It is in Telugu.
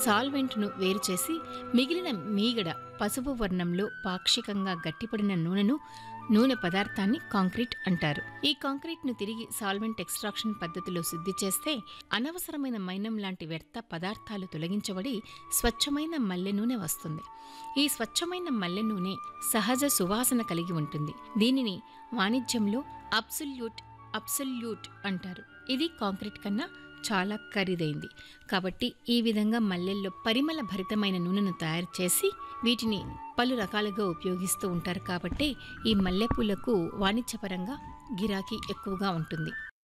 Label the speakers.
Speaker 1: సాల్వెంట్ను వేరు చేసి మిగిలిన మీగడ పసుపు వర్ణంలో పాక్షికంగా గట్టిపడిన నూనెను నూనె పదార్థాన్ని కాంక్రీట్ అంటారు ఈ కాంక్రీట్ను తిరిగి సాల్వెంట్ ఎక్స్ట్రాక్షన్ పద్ధతిలో శుద్ధి చేస్తే అనవసరమైన మైనం లాంటి వ్యర్థ పదార్థాలు తొలగించబడి స్వచ్ఛమైన మల్లె నూనె వస్తుంది ఈ స్వచ్ఛమైన మల్లె నూనె సహజ సువాసన కలిగి ఉంటుంది దీనిని వాణిజ్యంలో అబ్సల్యూట్ అబ్సల్యూట్ అంటారు ఇది కాంక్రీట్ కన్నా చాలా ఖరీదైంది కాబట్టి ఈ విధంగా మల్లెల్లో పరిమళ భరితమైన నూనెను తయారు చేసి వీటిని పలు రకాలుగా ఉపయోగిస్తూ ఉంటారు కాబట్టి ఈ మల్లెపూలకు వాణిజ్యపరంగా గిరాకీ ఎక్కువగా ఉంటుంది